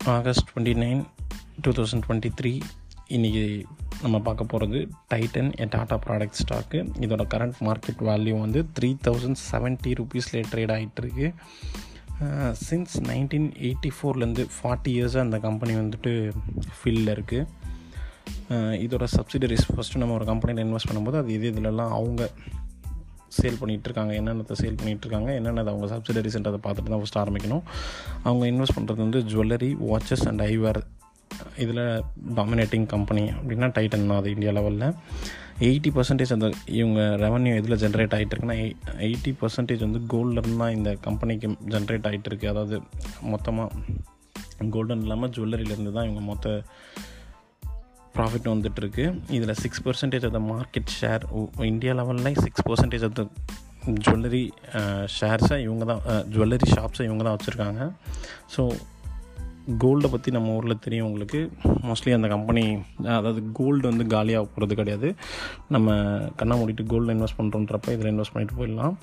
August twenty nine two thousand twenty three இன்றைக்கி நம்ம பார்க்க போகிறது Titan a Tata product stock இதோட கரண்ட் மார்க்கெட் வேல்யூ வந்து த்ரீ தௌசண்ட் செவன்ட்டி ருபீஸில் ட்ரேட் ஆகிட்டுருக்கு சின்ஸ் நைன்டீன் எயிட்டி ஃபோர்லேருந்து ஃபார்ட்டி இயர்ஸாக அந்த கம்பெனி வந்துட்டு ஃபீல்டில் இருக்குது இதோட சப்சிடரிஸ் ஃபஸ்ட்டு நம்ம ஒரு கம்பெனியில் இன்வெஸ்ட் பண்ணும்போது அது இது இதிலெல்லாம் அவங்க சேல் பண்ணிகிட்ருக்காங்க என்னென்னத்தை சேல் பண்ணிகிட்ருக்காங்க என்னென்னது அவங்க சப்சிடரிஸ்ன்றதை பார்த்துட்டு தான் ஃபஸ்ட் ஆரம்பிக்கணும் அவங்க இன்வெஸ்ட் பண்ணுறது வந்து ஜுவல்லரி வாட்சஸ் அண்ட் ஐவேர் இதில் டாமினேட்டிங் கம்பெனி அப்படின்னா டைட்டன் தான் அது இந்தியா லெவலில் எயிட்டி பர்சன்டேஜ் அந்த இவங்க ரெவன்யூ எதில் ஜென்ரேட் ஆகிட்டு இருக்குன்னா எயிட்டி பர்சன்டேஜ் வந்து கோல்டில் தான் இந்த கம்பெனிக்கு ஜென்ரேட் ஆகிட்டு இருக்கு அதாவது மொத்தமாக கோல்டன் இல்லாமல் ஜுவல்லரியிலேருந்து தான் இவங்க மொத்த ப்ராஃபிட் வந்துட்டுருக்கு இதில் six percentage of the market share India லெவலில் six percentage of the jewellery ஷேர்ஸை இவங்க தான் ஜுவல்லரி ஷாப்ஸை இவங்க தான் வச்சுருக்காங்க ஸோ கோல்டை பற்றி நம்ம ஊரில் தெரியும் உங்களுக்கு மோஸ்ட்லி அந்த கம்பெனி அதாவது கோல்டு வந்து காலியாக போகிறது கிடையாது நம்ம கண்ணை மூடிட்டு கோல்டில் இன்வெஸ்ட் பண்ணுறோன்றப்ப இதில் இன்வெஸ்ட் பண்ணிட்டு போயிடலாம்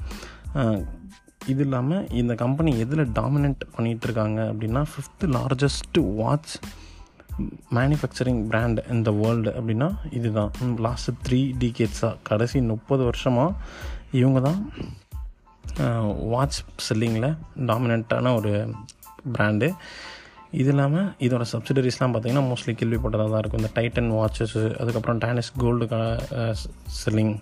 இது இல்லாமல் இந்த கம்பெனி எதில் டாமினன்ட் பண்ணிகிட்ருக்காங்க அப்படின்னா fifth largest watch manufacturing brand இந்த வேர்ல்டு அப்படின்னா இதுதான் லாஸ்ட்டு த்ரீ டிகேட்ஸாக கடைசி முப்பது வருஷமாக இவங்க தான் வாட்ச் செல்லிங்கில் டாமினண்ட்டான ஒரு பிராண்டு இது இல்லாமல் இதோட சப்சிடரிஸ்லாம் பார்த்திங்கன்னா மோஸ்ட்லி கேள்விப்பட்டதாக தான் இருக்கும் இந்த டைட்டன் வாட்சஸ்ஸு அதுக்கப்புறம் டானிஸ் கோல்டு செல்லிங்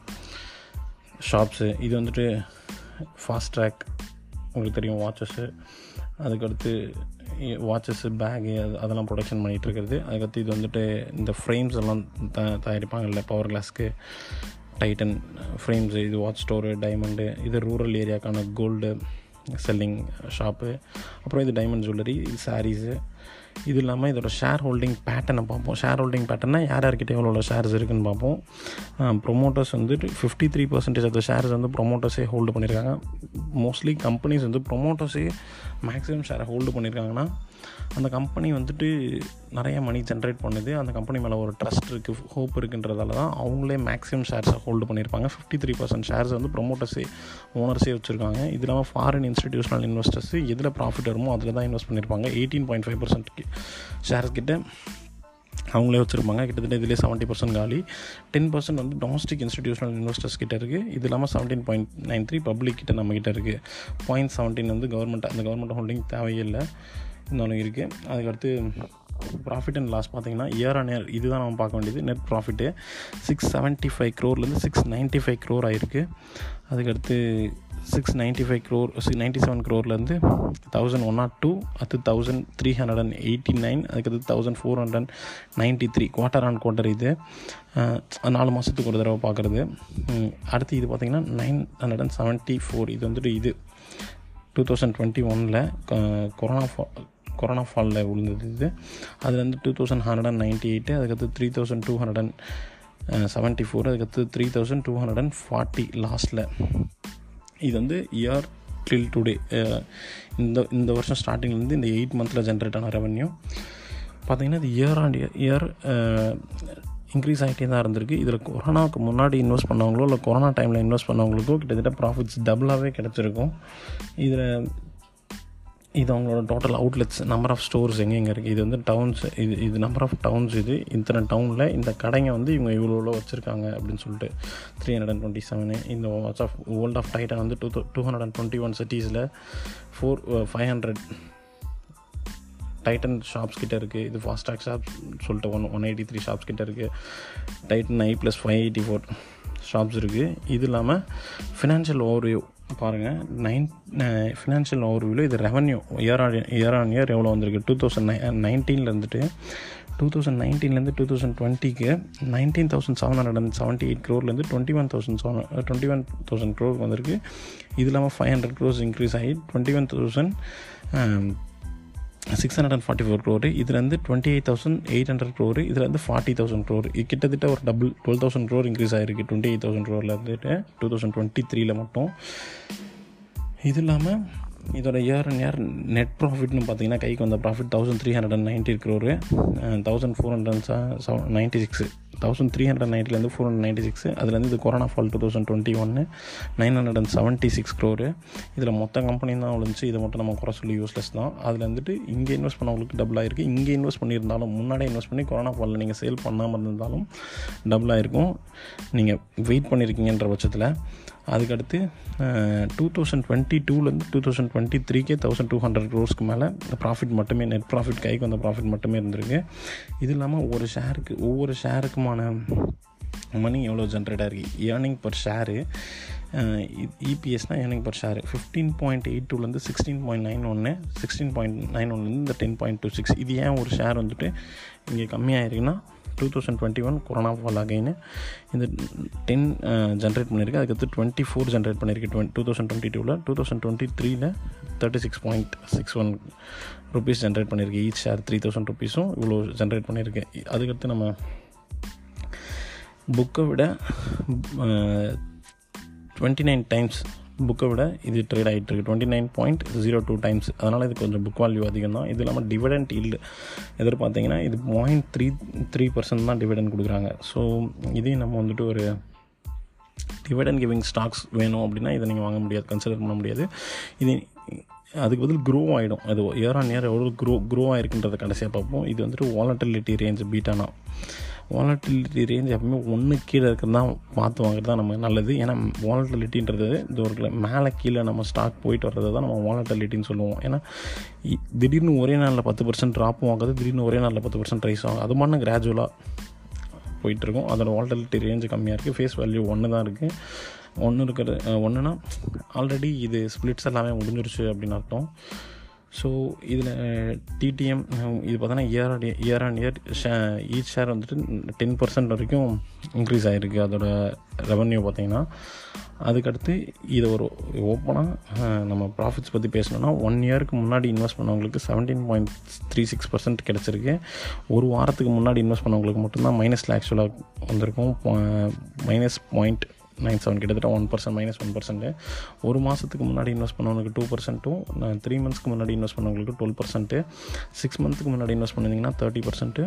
ஷாப்ஸு இது வந்துட்டு ஃபாஸ்ட் ட்ராக் உங்களுக்கு தெரியும் வாட்சஸ்ஸு அதுக்கடுத்து வாட்சஸ்ஸு பேகு அது அதெல்லாம் ப்ரொடக்ஷன் பண்ணிகிட்டு இருக்கிறது அதுக்கடுத்து இது வந்துட்டு இந்த ஃப்ரேம்ஸ் எல்லாம் த தயாரிப்பாங்கல்ல பவர் கிளாஸ்க்கு டைட்டன் ஃப்ரேம்ஸு இது வாட்ச் ஸ்டோரு டைமண்டு இது ரூரல் ஏரியாக்கான கோல்டு செல்லிங் ஷாப்பு அப்புறம் இது டைமண்ட் ஜுவல்லரி இது சாரீஸு இது இல்லாமல் இதோட ஷேர் ஹோல்டிங் பேட்டர்னை பார்ப்போம் ஷேர் ஹோல்டிங் பேட்டர்னா யார் யார்கிட்ட எவ்வளோ ஷேர்ஸ் இருக்குதுன்னு பார்ப்போம் ப்ரொமோட்டர்ஸ் வந்துட்டு fifty three percentage of shares வந்து ப்ரொமோட்டர்ஸே ஹோல்டு பண்ணியிருக்காங்க மோஸ்ட்லி கம்பெனிஸ் வந்து ப்ரொமோட்டர்ஸே மேக்ஸிமம் ஷேரை ஹோல்டு பண்ணியிருக்காங்கன்னா அந்த கம்பெனி வந்துட்டு நிறைய மணி ஜென்ரேட் பண்ணுது அந்த கம்பெனி மேலே ஒரு ட்ரஸ்ட் இருக்குது ஹோப் இருக்குன்றதால தான் அவங்களே மேக்ஸிமம் ஷேர்ஸை ஹோல்டு பண்ணியிருப்பாங்க ஃபிஃப்டி த்ரீ பர்சன்ட் ஷேர்ஸ் வந்து ப்ரொமோட்டர்ஸே ஓனர்ஸே வச்சுருக்காங்க இது இல்லாமல் ஃபாரின் இன்ஸ்டிடியூஷனல் இன்வெஸ்டர்ஸ் எதில் ப்ராஃபிட் வருமோ அதில் தான் இன்வெஸ்ட் பண்ணியிருப்பாங்க eighteen point five percent shares கிட்ட அவங்களே வச்சுருப்பாங்க கிட்டத்தட்ட இதிலே செவன்ட்டி பர்சன்ட் காலி டென் பர்சன்ட் வந்து டொமஸ்டிக் இன்ஸ்டிடியூஷனல் இன்வெஸ்டர்ஸ் கிட்ட இருக்குது இது இல்லாமல் seventeen point nine three public கிட்ட நம்ம கிட்ட இருக்குது பாயிண்ட் செவன்டீன் வந்து கவர்மெண்ட் அந்த கவர்மெண்ட் ஹோல்டிங் தேவையில்லை இருந்தாலும் இருக்குது அதுக்கடுத்து ப்ராஃபிட் அண்ட் லாஸ் பார்த்தீங்கன்னா இயர் ஆன் இயர் இதுதான் நம்ம பார்க்க வேண்டியது net profit six seventy five க்ரோர்லேருந்து சிக்ஸ் நைன்ட்டி ஃபைவ் க்ரோர் ஆகிருக்கு அதுக்கடுத்து six ninety five crore six ninety seven க்ரோர்லேருந்து தௌசண்ட் ஒன் நாட் டூ அது thousand three hundred and eighty nine அதுக்கடுத்து thousand four hundred ninety three quarter on quarter இது நாலு மாதத்துக்கு ஒரு தடவை பார்க்குறது அடுத்து இது பார்த்திங்கன்னா nine hundred and seventy four இது வந்துட்டு இது டூ தௌசண்ட் டுவெண்ட்டி ஒனில் கொரோனா ஃபா கொரோனா ஃபாலில் விழுந்தது இது அதில் வந்து two thousand hundred and ninety eight அதுக்கடுத்து three thousand two hundred and seventy four அதுக்கடுத்து three thousand two hundred and forty லாஸ்ட்டில் இது வந்து இயர் டில் டுடே இந்த இந்த வருஷம் ஸ்டார்டிங்லேருந்து இந்த எயிட் மந்தில் ஜென்ரேட் ஆன ரெவன்யூ பார்த்திங்கன்னா இது year on year year increase ஆகிட்டே தான் இருந்திருக்கு இதில் கொரோனாவுக்கு முன்னாடி இன்வெஸ்ட் பண்ணவங்களோ இல்லை கொரோனா டைமில் இன்வெஸ்ட் பண்ணவங்களுக்கோ கிட்டத்தட்ட ப்ராஃபிட்ஸ் டபுளாகவே கிடச்சிருக்கும் இதில் இது அவங்களோட total outlets number of stores எங்கெங்கே இருக்குது இது வந்து டவுன்ஸ் இது இது நம்பர் ஆஃப் டவுன்ஸ் இது இத்தனை டவுனில் இந்த கடைங்க வந்து இவங்க இவ்வளோ வச்சுருக்காங்க அப்படின்னு சொல்லிட்டு three hundred and twenty seven இந்த watch of world of Titan வந்து two two hundred and twenty one சிட்டிஸில் four five hundred Titan shops கிட்டே இருக்குது இது ஃபாஸ்டாக் ஷாப்ஸ் சொல்லிட்டு one one eighty three shops கிட்டே இருக்குது Titan eye plus five eighty four shops இருக்குது இது இல்லாமல் ஃபினான்ஷியல் ஓவர்வியூ பாருங்கள் நைன் ஃபினான்ஷியல் ஓவர்வியூவில் இது revenue year on year on year எவ்வளோ வந்திருக்கு டூ தௌசண்ட் நை நைன்டீனில் இருந்துட்டு டூ தௌசண்ட் நைன்டீன்லேருந்து டூ தௌசண்ட் டுவெண்ட்டிக்கு nineteen thousand seven hundred and seventy eight க்ரோர்லேருந்து twenty one thousand seven twenty one thousand crore வந்திருக்கு இது இல்லாமல் ஃபைவ் ஹண்ட்ரட் க்ரோர்ஸ் இன்க்ரீஸ் ஆகி twenty one thousand six hundred and forty four crore இதில் வந்து twenty eight thousand eight hundred crore இதில் வந்து ஃபார்ட்டி தௌசண்ட் க்ரோர் கிட்டத்தட்ட ஒரு double twelve thousand crore increase ஆகிருக்கு டுவெண்ட்டி எயிட் தௌசண்ட் க்ரோரில் இருந்துட்டு டூ தௌசண்ட் டுவெண்ட்டி த்ரீல மட்டும் இது இல்லாமல் இதோட இயர் அண்ட் இயர் நெட் ப்ராஃபிட்னு பார்த்தீங்கன்னா கைக்கு வந்த profit thousand three hundred and ninety crore thousand four hundred seven ninety six thousand three hundred நைன்ட்டிலேருந்து ஃபோர் ஹண்ட்ரட் நைன்ட்டி சிக்ஸ் அதுலேருந்து இது corona fall two thousand twenty ஒன்று nine hundred and seventy six crore இதில் மொத்த கம்பெனி தான் விழுந்துச்சு இதை மட்டும் நம்ம குறை சொல்லி யூஸ்லெஸ் தான் அதில் வந்துட்டு இங்கே இன்வெஸ்ட் பண்ணவங்களுக்கு டபுள் ஆயிருக்கு இங்கே இன்வெஸ்ட் பண்ணியிருந்தாலும் முன்னாடியே இன்வெஸ்ட் பண்ணி கொரோனா ஃபாலில் நீங்கள் சேல் பண்ணாமல் இருந்தாலும் டபுள் ஆயிருக்கும் நீங்கள் வெயிட் பண்ணியிருக்கீங்கன்ற பட்சத்தில் அதுக்கடுத்து டூ தௌசண்ட் டுவெண்ட்டி டூலேருந்து டூ தௌசண்ட் டுவெண்ட்டி த்ரீக்கே தௌசண்ட் டூ ஹண்ட்ரட் க்ரோஸ்க்கு மேலே ப்ராஃபிட் மட்டுமே நெட் ப்ராஃபிட் கைக்கு வந்த ப்ராஃபிட் மட்டுமே இருந்திருக்கு இது இல்லாமல் ஒவ்வொரு ஷேருக்கு ஒவ்வொரு ஷேருக்குமான மணி எவ்வளோ ஜென்ரேட் ஆகிருக்கு ஏர்னிங் பர் ஷேரு இபிஎஸ்னால் earning per share fifteen point eight டூலேருந்து சிக்ஸ்டீன் பாயிண்ட் நைன் ஒன்று சிக்ஸ்டீன் பாயிண்ட் நைன் ஒன்லேருந்து இந்த டென் பாயிண்ட் டூ சிக்ஸ் இது ஏன் ஒரு ஷேர் வந்துட்டு இங்கே கம்மியாயிருக்குன்னா two thousand twenty one corona fall அகைன்னு இந்த டென் ஜென்ரேட் பண்ணியிருக்கு அதுக்கடுத்து டுவெண்ட்டி ஃபோர் ஜென்ரேட் பண்ணியிருக்கு டுவெண்ட் டூ தௌசண்ட் டுவெண்ட்டி டூவில் டூ தௌசண்ட் டுவெண்ட்டி த்ரீல thirty six point six one rupees generate பண்ணியிருக்கு ஈச் ஷேர் த்ரீ தௌசண்ட் ருபீஸும் இவ்வளோ ஜென்ரேட் பண்ணியிருக்கு அதுக்கடுத்து நம்ம புக்கை விட டுவெண்ட்டி நைன் டைம்ஸ் புக்கை விட இது ட்ரேட் ஆகிட்டு இருக்கு twenty nine point zero two times அதனால் இது கொஞ்சம் புக் வேல்யூ அதிகம் தான் இது இல்லாமல் டிவிடெண்ட் இல்லை எதிர்பார்த்தீங்கன்னா இது பாயிண்ட் த்ரீ த்ரீ பர்சன்ட் தான் டிவிடெண்ட் கொடுக்குறாங்க ஸோ இதையும் நம்ம வந்துட்டு ஒரு டிவிடெண்ட் கிவிங் ஸ்டாக்ஸ் வேணும் அப்படின்னா இதை நீங்கள் வாங்க முடியாது கன்சிடர் பண்ண முடியாது இது அதுக்கு பதில் க்ரோ ஆகிடும் அது இயர் ஆன் இயர் எவ்வளோ க்ரோ க்ரோ ஆகிருக்குன்றத கடைசியாக பார்ப்போம் இது வந்துட்டு வாலட்டிலிட்டி ரேஞ்ச் பீட்டானா வாலட்டிலிட்டி ரேஞ்ச் எப்பவுமே ஒன்று கீழே இருக்கிறது தான் பார்த்து வாங்குறது தான் நம்ம நல்லது ஏன்னா வாலட்டிலிட்டின்றது இது ஒரு மேலே கீழே நம்ம ஸ்டாக் போயிட்டு வர்றது தான் நம்ம வாலட்டிலிட்டின்னு சொல்லுவோம் ஏன்னா திடீர்னு ஒரே நாளில் பத்து பர்சன்ட் ட்ராப்பும் ஆகுது திடீர்னு ஒரே நாளில் பத்து பர்சன்ட் ரைஸ் ஆகும் அது மாதிரி கிராஜுவலாக போயிட்டுருக்கும் அதோட வால்டலிட்டி ரேஞ்சு கம்மியாக இருக்குது ஃபேஸ் வேல்யூ ஒன்று தான் இருக்குது ஒன்று இருக்கிறது ஒன்றுனா ஆல்ரெடி இது ஸ்ப்ளிட்ஸ் எல்லாமே முடிஞ்சிருச்சு அப்படின்னு அர்த்தம் ஸோ இதில் டிடிஎம் இது பார்த்தோன்னா இயர் இயர் ஆன் இயர் ஷே ஈச் ஷேர் வந்துட்டு டென் பர்சன்ட் வரைக்கும் இன்க்ரீஸ் ஆகிருக்கு அதோட ரெவன்யூ பார்த்திங்கன்னா அதுக்கடுத்து இதை ஒரு ஓப்பனாக நம்ம ப்ராஃபிட்ஸ் பற்றி பேசணுன்னா ஒன் இயருக்கு முன்னாடி இன்வெஸ்ட் பண்ணவங்களுக்கு seventeen point three six percent கிடச்சிருக்கு ஒரு வாரத்துக்கு முன்னாடி இன்வெஸ்ட் பண்ணவங்களுக்கு மட்டும்தான் மைனஸில் ஆக்சுவலாக வந்திருக்கும் மைனஸ் பாயிண்ட் நைன் செவன் கிட்டத்தட்ட one percent minus one percent ஒரு மாதத்துக்கு முன்னாடி இன்வெஸ்ட் பண்ணவங்களுக்கு டூ பர்சன்ட்டும் த்ரீ மந்த்ஸ்க்கு முன்னாடி இன்வெஸ்ட் பண்ணவங்களுக்கு டுவெல் பர்சன்ட்டு சிக்ஸ் மந்த்துக்கு முன்னாடி இன்வெஸ்ட் பண்ணியிருந்தீங்கன்னா தேர்ட்டி பர்சன்ட்டு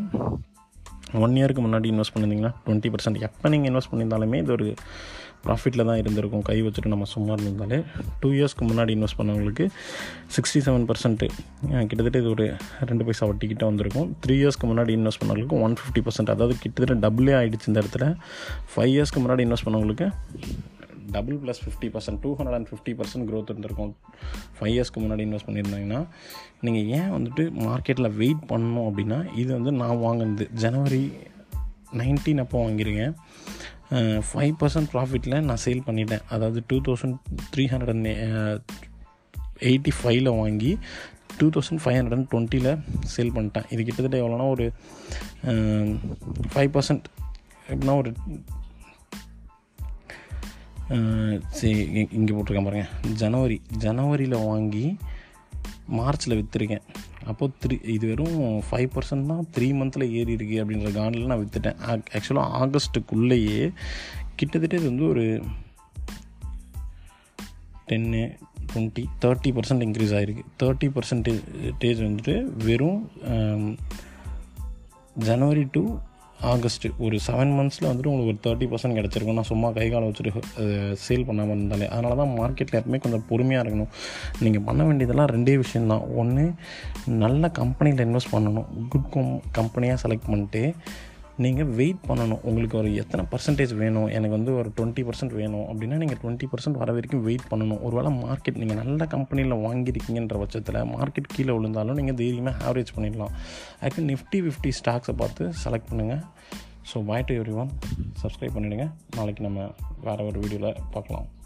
ஒன் இயருக்கு முன்னாடி இன்வெஸ்ட் பண்ணியிருந்தீங்கன்னா டுவெண்ட்டி பர்சன்ட் எப்போ நீங்கள் இன்வெஸ்ட் பண்ணியிருந்தாலுமே இது ஒரு ப்ராஃபிட்டில் தான் இருந்திருக்கும் கை வச்சுட்டு நம்ம சும்மா இருந்திருந்தாலே டூ இயர்ஸ்க்கு முன்னாடி இன்வெஸ்ட் பண்ணவங்களுக்கு சிக்ஸ்டி செவன் பர்சன்ட்டு கிட்டத்தட்ட இது ஒரு ரெண்டு பைசா வட்டிக்கிட்ட வந்திருக்கும் த்ரீ இயர்ஸ்க்கு முன்னாடி இன்வெஸ்ட் பண்ணவங்களுக்கு ஒன் ஃபிஃப்டி பர்சன்ட் அதாவது கிட்டத்தட்ட டபுளே ஆகிடுச்சு இந்த இடத்துல ஃபைவ் இயர்ஸ்க்கு முன்னாடி இன்வெஸ்ட் பண்ணவங்களுக்கு double plus fifty percent two hundred and fifty percent growth இருந்திருக்கும் ஃபைவ் இயர்ஸ்க்கு முன்னாடி இன்வெஸ்ட் பண்ணியிருந்தாங்கன்னா நீங்கள் ஏன் வந்துட்டு மார்க்கெட்டில் வெயிட் பண்ணணும் அப்படின்னா இது வந்து நான் வாங்கினது ஜனவரி நைன்டீன் அப்போ வாங்கியிருக்கேன் ஃபைவ் பர்சன்ட் ப்ராஃபிட்டில் நான் சேல் பண்ணிட்டேன் அதாவது two thousand three hundred and eighty ஃபைவ்ல வாங்கி two thousand five hundred and டுவெண்ட்டியில் சேல் பண்ணிட்டேன் இது கிட்டத்தட்ட எவ்வளோனா ஒரு ஃபைவ் பர்சன்ட் எப்படின்னா ஒரு சரி இங்கே போட்டிருக்கேன் பாருங்கள் ஜனவரி ஜனவரியில் வாங்கி மார்ச்சில் விற்றுருக்கேன் அப்போது த்ரீ இது வெறும் ஃபைவ் பர்சன்ட் தான் த்ரீ மந்தில் ஏறி இருக்கு அப்படின்ற காண்டில் நான் விற்றுட்டேன் ஆக்சுவலாக ஆகஸ்ட்டுக்குள்ளேயே கிட்டத்தட்ட இது வந்து ஒரு ten twenty thirty percent increase ஆகிருக்கு தேர்ட்டி பர்சன்டேஜ் வந்துட்டு வெறும் ஜனவரி டு ஆகஸ்ட்டு ஒரு செவன் மந்த்ஸில் வந்துட்டு உங்களுக்கு ஒரு தேர்ட்டி பர்சன்ட் கிடச்சிருக்கும் நான் சும்மா கை காலம் வச்சுட்டு சேல் பண்ணாமல் இருந்தாலே அதனால தான் மார்க்கெட்டில் எப்பவுமே கொஞ்சம் பொறுமையாக இருக்கணும் நீங்கள் பண்ண வேண்டியதெல்லாம் ரெண்டே விஷயந்தான் ஒன்று நல்ல கம்பெனியில் இன்வெஸ்ட் பண்ணணும் குட் கம் கம்பெனியாக செலக்ட் பண்ணிட்டு நீங்கள் வெயிட் பண்ணணும் உங்களுக்கு ஒரு எத்தனை பர்சன்டேஜ் வேணும் எனக்கு வந்து ஒரு டுவெண்ட்டி பர்சன்ட் வேணும் அப்படின்னா நீங்கள் டுவெண்ட்டி பர்சன்ட் வர வரைக்கும் வெயிட் பண்ணணும் ஒருவேளை மார்க்கெட் நீங்கள் நல்ல கம்பெனியில் வாங்கியிருக்கீங்கன்ற பட்சத்தில் மார்க்கெட் கீழே விழுந்தாலும் நீங்கள் தைரியமாக ஆவரேஜ் பண்ணிடலாம் ஆக்சுவலி நிஃப்டி ஃபிஃப்டி ஸ்டாக்ஸை பார்த்து செலக்ட் பண்ணுங்கள் so bye to everyone subscribe பண்ணிவிடுங்க நாளைக்கு நம்ம வேறு ஒரு வீடியோவில் பார்க்கலாம்